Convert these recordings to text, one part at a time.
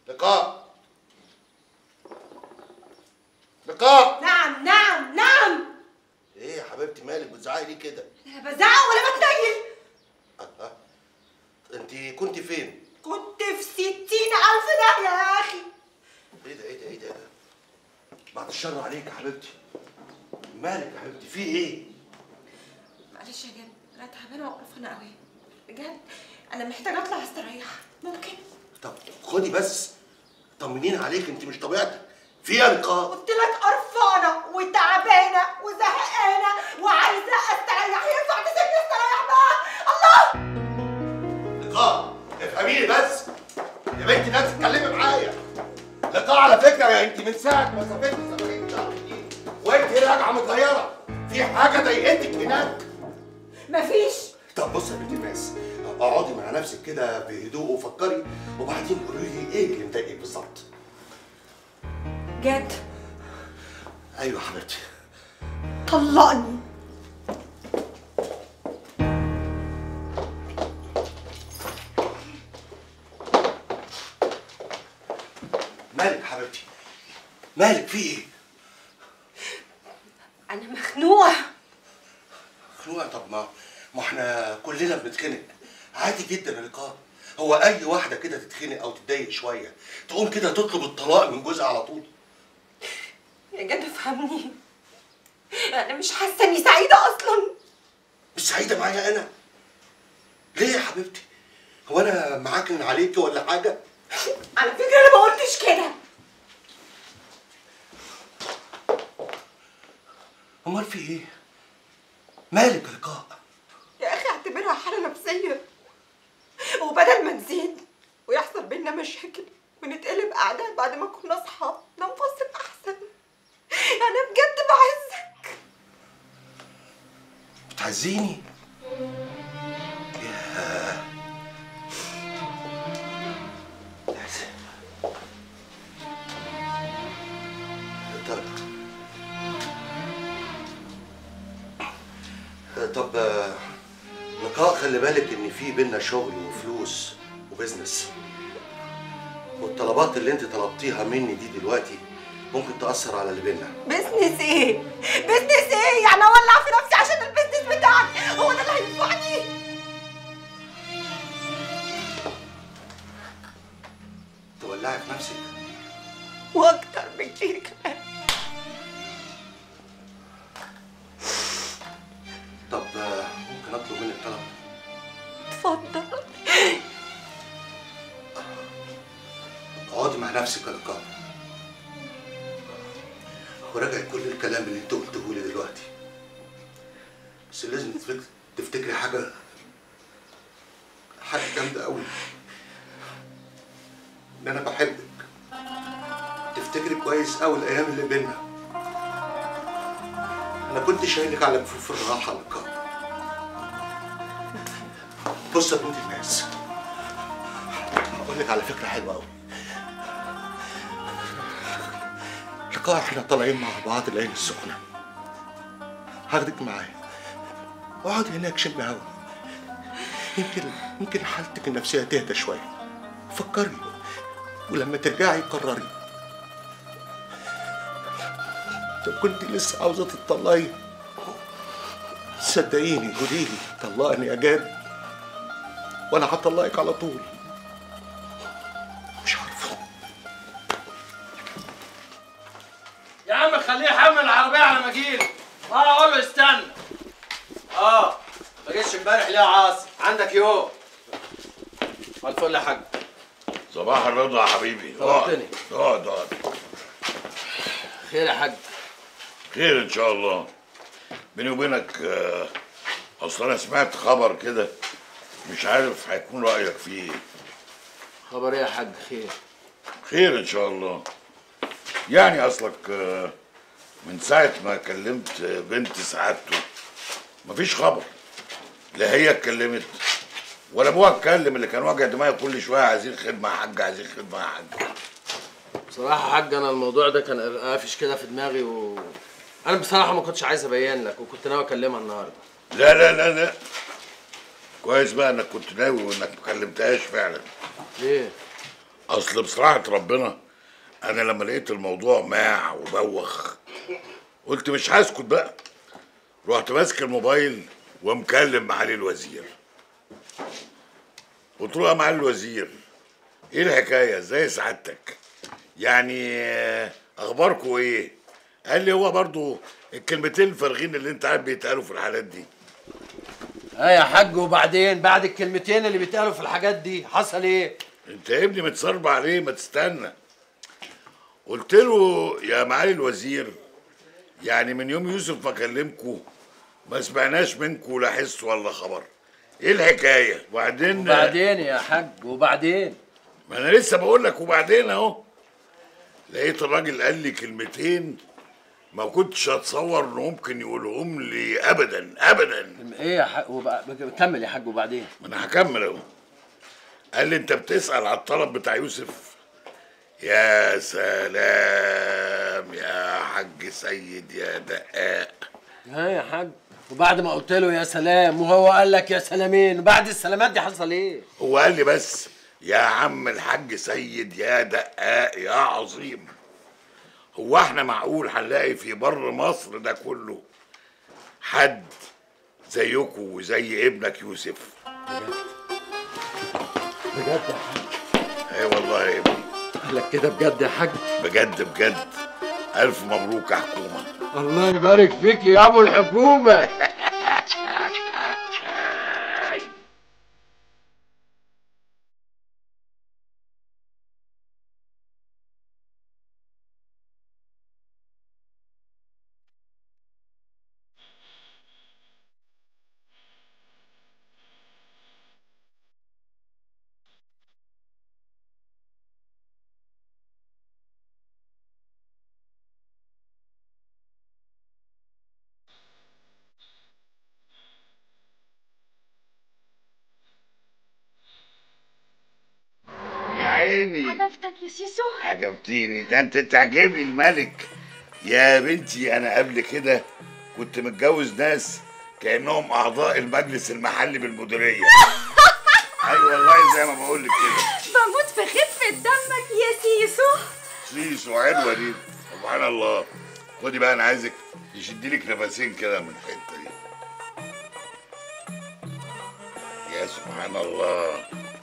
لقاء لقاء نعم نعم نعم ايه يا حبيبتي مالك بتزعقي ليه كده لا بزعق ولا بتنيل الله انت كنت فين كنت في ستين ألف ده يا أخي ايه ده ايه ده ايه ده بعد الشر عليك يا حبيبتي مالك يا حبيبتي في ايه معلش يا جد أنا تعبانة وقرفانة قوي بجد أنا محتاجة أطلع أستريح ممكن طب خدي بس طمنين عليك انت مش طبيعتك في ايه يا لقاء قلت لك قرفانة وتعبانة وزهقانة وعايزة أستريح ينفع تسيبني أستريح بقى الله لقاء افهميني بس يا بنتي ده تتكلمي معايا لقاء على فكره يا انت من ساعه ما سافرتي سفريه شهر جديد وانت راجعه متغيره في حاجه ضايقتك هناك مفيش طب بص يا بنت الناس اقعدي مع نفسك كده بهدوء وفكري وبعدين قولي لي ايه اللي مضايقك بالظبط جد ايوه حبيبتي طلقني مالك حبيبتي مالك في ايه أنا مخنوقة خنوقه طب ما ما احنا كلنا بنتخنق عادي جدا يا لقاء هو اي واحده كده تتخنق او تتضايق شويه تقوم كده تطلب الطلاق من جوزها على طول يا جد افهمني أنا مش حاسة إني سعيدة أصلا مش سعيده معايا انا ليه يا حبيبتي هو انا معاكن عليكي ولا حاجه على فكرة أنا ما قلتش كده امال في ايه مالك يا لقاء يا أخي اعتبرها حالة نفسية وبدل ما نزيد ويحصل بينا مشاكل ونتقلب أعداء بعد ما كنا أصحاب ننفصل أحسن أنا بجد بعزك بتعزيني ياه طب طب آه، لقاء خلي بالك ان في بينا شغل وفلوس وبزنس والطلبات اللي انت طلبتيها مني دي دلوقتي ممكن تأثر على اللي بينا بزنس إيه؟ بزنس إيه؟ يعني أولع في نفسي عشان البزنس بتاعي هو ده اللي هينفعني؟ تولعي في نفسك وأكتر بكتير كمان طب آه، ممكن اطلب منك طلب اتفضل اقعدي مع نفسك يا لقاء وراجعي كل الكلام اللي انت قلته لي دلوقتي بس لازم تفك- تفتكري حاجه حاجه جامده قوي ان انا بحبك تفتكري كويس قوي الايام اللي بينا انا كنت شايلك على كفوف الراحه يا لقاء بص يا بنت الناس هقول لك على فكره حلوه قوي لقاء احنا طالعين مع بعض العين السخنة هاخدك معايا اقعدي هناك شم هوا يمكن يمكن حالتك النفسية تهدى شوية فكري ولما ترجعي قرري لو كنت لسه عاوزة تطلقي صدقيني قوليلي طلقني يا جاد وانا هطلقك على طول مش عارفه يا عم خليه يحمل العربية على ما اجيلك اه اقول له استنى اه ما جيتش امبارح ليه يا عاصم عندك يوم على الفل يا حاج صباح الرضا يا حبيبي طلبتني. اقعد اقعد خير يا حاج خير ان شاء الله بيني وبينك آه، اصل انا سمعت خبر كده مش عارف هيكون رايك فيه ايه خبر ايه يا حاج خير خير ان شاء الله يعني اصلك آه، من ساعه ما كلمت بنت سعادته مفيش خبر لا هي اتكلمت ولا ابوها اتكلم اللي كان واجع دماغي كل شويه عايزين خدمه يا حاج عايزين خدمه يا حاج بصراحة يا حاج أنا الموضوع ده كان قافش كده في دماغي و أنا بصراحة ما كنتش عايز أبين لك وكنت ناوي أكلمها النهاردة لا لا لا لا كويس بقى انك كنت ناوي وانك ما كلمتهاش فعلا ليه؟ اصل بصراحه ربنا انا لما لقيت الموضوع ماع وبوخ قلت مش هسكت بقى رحت ماسك الموبايل ومكلم معالي الوزير قلت له يا معالي الوزير ايه الحكايه ازاي سعادتك يعني آه، اخباركم ايه قال لي هو برضو الكلمتين الفارغين اللي انت عارف بيتقالوا في الحالات دي اه يا حاج وبعدين بعد الكلمتين اللي بيتقالوا في الحاجات دي حصل ايه انت يا ابني متصربع عليه ما تستنى قلت له يا معالي الوزير يعني من يوم يوسف ما كلمكوا ما سمعناش منكوا لا حس ولا خبر ايه الحكايه وبعدين وبعدين يا حاج وبعدين ما انا لسه بقول لك وبعدين اهو لقيت الراجل قال لي كلمتين ما كنتش اتصور انه ممكن يقولهم لي ابدا ابدا ايه يا حاج وبع... كمل يا حاج وبعدين ما انا هكمل اهو قال لي انت بتسأل على الطلب بتاع يوسف يا سلام يا حاج سيد يا دقاق ها يا حاج وبعد ما قلت له يا سلام وهو قال لك يا سلامين وبعد السلامات دي حصل ايه هو قال لي بس يا عم الحاج سيد يا دقاق يا عظيم هو احنا معقول هنلاقي في بر مصر ده كله حد زيكم وزي ابنك يوسف بجد يا حاج اي والله يا ابني قال لك كده بجد يا حاج بجد بجد الف مبروك يا حكومه الله يبارك فيك يا ابو الحكومه يا عيني عرفتك يا سيسو عجبتيني ده انت تعجبي الملك يا بنتي انا قبل كده كنت متجوز ناس كانهم اعضاء المجلس المحلي بالمديريه ايوه والله زي ما بقول لك كده بموت في خفة دمك يا سيسو سيسو حلوه دي سبحان الله خدي بقى انا عايزك تشدي لك نفسين كده من الحته دي يا سبحان الله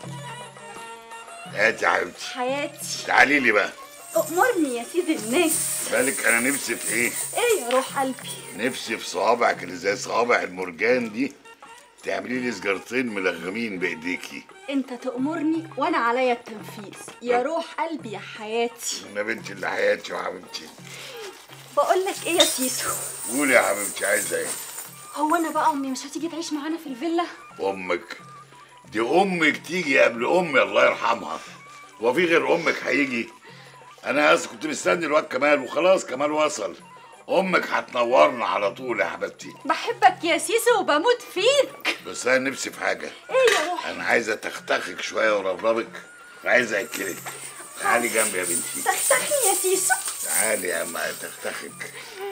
هاتي يا حبيبتي حياتي تعالي لي بقى أمرني يا سيد الناس بالك انا نفسي في ايه ايه يا روح قلبي نفسي في صوابعك اللي زي صوابع المرجان دي تعملي لي سجارتين ملغمين بايديكي انت تأمرني وانا عليا التنفيذ يا روح قلبي يا حياتي يا بنتي اللي حياتي وحبيبتي بقول لك ايه يا سيسو قولي يا حبيبتي عايزه ايه هو انا بقى امي مش هتيجي تعيش معانا في الفيلا امك دي امك تيجي قبل امي الله يرحمها هو في غير امك هيجي انا اصلا كنت مستني الواد كمال وخلاص كمال وصل امك هتنورنا على طول يا حبيبتي بحبك يا سيسو وبموت فيك بس انا نفسي في حاجه ايه يا روح انا عايزه تختخك شويه وربربك وعايزه اكلك تعالي جنبي يا بنتي تختخني يا سيسو تعالي يا اما تختخك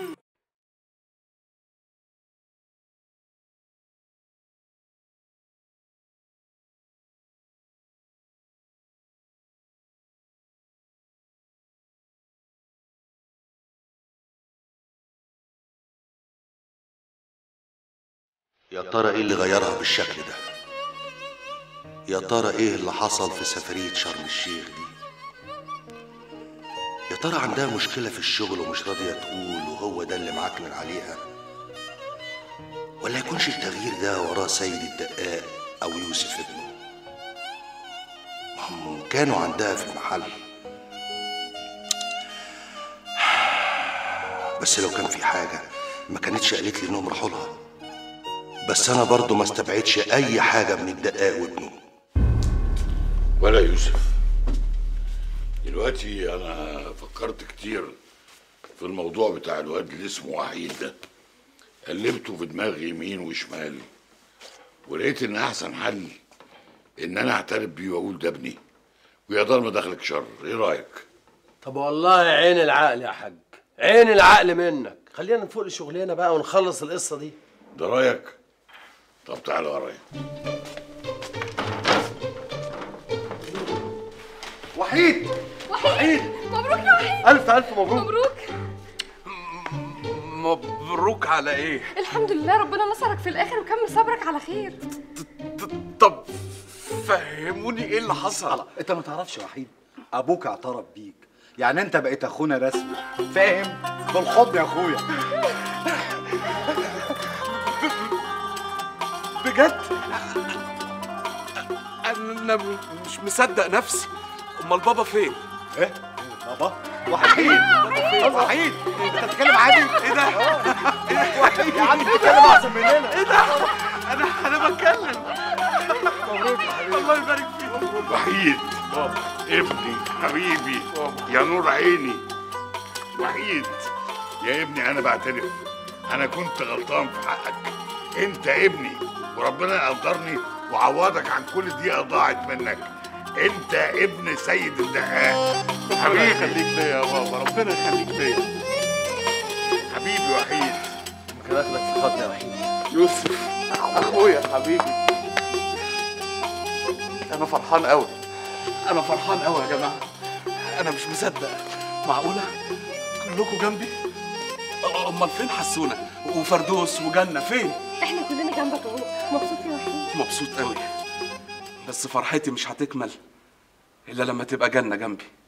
يا ترى ايه اللي غيرها بالشكل ده يا ترى ايه اللي حصل في سفرية شرم الشيخ دي يا ترى عندها مشكلة في الشغل ومش راضية تقول وهو ده اللي معكنن عليها ولا يكونش التغيير ده وراه سيد الدقاق او يوسف ابنه ما هم كانوا عندها في المحل بس لو كان في حاجة ما كانتش قالت لي انهم راحوا لها بس انا برضو ما استبعدش اي حاجة من الدقاق وابنه ولا يوسف دلوقتي انا فكرت كتير في الموضوع بتاع الواد اللي اسمه وحيد ده قلبته في دماغي يمين وشمال ولقيت ان احسن حل ان انا اعترف بيه واقول ده ابني ويا دار ما دخلك شر ايه رايك طب والله عين العقل يا حاج عين العقل منك خلينا نفوق لشغلنا بقى ونخلص القصه دي ده رايك طب تعالى ورايا وحيد وحيد مبروك يا وحيد الف الف مبروك مبروك مبروك على ايه الحمد لله ربنا نصرك في الاخر وكمل صبرك على خير ط- طب فهموني ايه اللي حصل انت ما تعرفش يا وحيد ابوك اعترف بيك يعني انت بقيت اخونا رسمي فاهم بالحضن يا اخويا بجد انا م- مش مصدق نفسي امال بابا فين ايه بابا وحيد وحيد انت بتتكلم عادي ايه ده وحيد يا عم بتتكلم احسن مننا ايه ده انا انا بتكلم الله يبارك فيك وحيد ابني حبيبي يا نور عيني وحيد يا ابني انا بعترف انا كنت غلطان في حقك انت ابني وربنا يقدرني وعوضك عن كل دقيقه ضاعت منك انت ابن سيد الدقاق حبيبي يخليك ليا يا بابا ربنا يخليك ليا حبيبي وحيد ممكن اخدك في حضني يا وحيد يوسف اخويا حبيبي انا فرحان قوي انا فرحان قوي يا جماعه انا مش مصدق معقوله كلكم جنبي أ- امال فين حسونه وفردوس وجنه فين احنا كلنا جنبك اهو مبسوط يا وحيد مبسوط قوي بس فرحتي مش هتكمل الا لما تبقى جنه جنبي